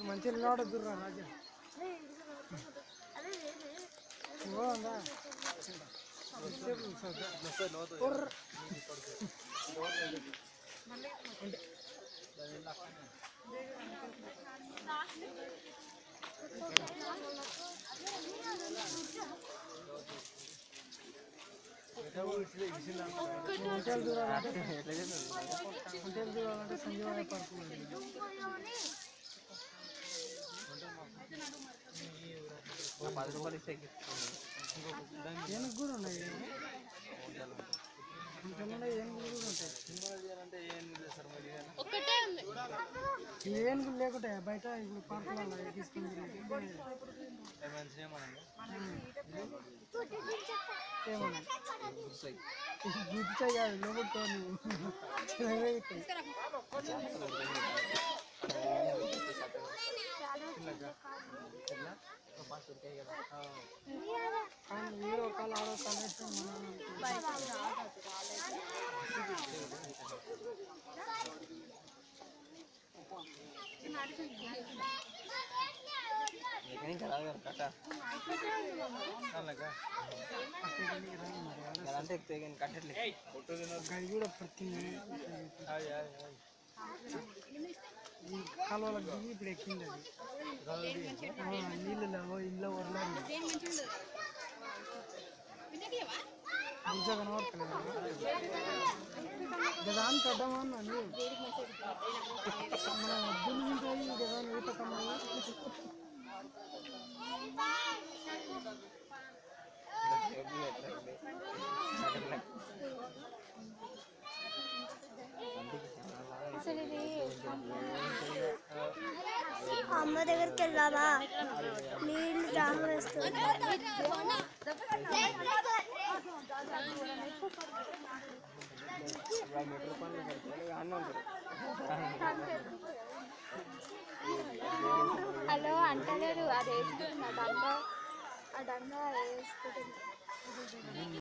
మంచి నిలబడద్దురా రాజా ఓ అందా ఉర్ర్. అంటే గుంటలు దూరాలంటే గుంటలు దూరాలంటే సంజీవన పడుతుంది పది రూపాయలు ఇస్తే ఏనుగు కూడా ఉన్నాయి గుంటలు ఏనుగులు కూడా ఉంటాయి అంటే ఏం చేస్తారు మరి ఒక్కటే ఉంది ఏనుగులు లేకుంటే బయట ఇప్పుడు పార్కులలో తీసుకుని తిరిగి మంచిగా ఏమన్నా ఏమన్నా గుర్తాయి గుర్తా కాదు లోపలితో కానీ మీరు ఒక ఆడో కనెక్షన్ लेकिन नहीं करा यार काटा क्या लगा यार एक तेगन काटे ले फोटो देना గది కూడా ప్రతి हाय हाय हाय ఈ కాలువలకు దిగి ఇప్పుడు ఎక్కింది అది ఆ, నీళ్ళలో ఇంట్లో వరలేదు బుజ్జ కనబడతలేదు గదాన్ కడ్డమా అన్ని మన ఎద్దులు ఉంటాయి గదాన్ ఈత కమ్మలు అసలు ఇది అమ్మ దగ్గరికి వెళ్దామా నీళ్ళు దాహం వేస్తుంది मीटर पानी पड़ता है आना హలో అంటలేరు అది వేసుకుంటున్నా దండ ఆ దండ వేసుకుంటుంది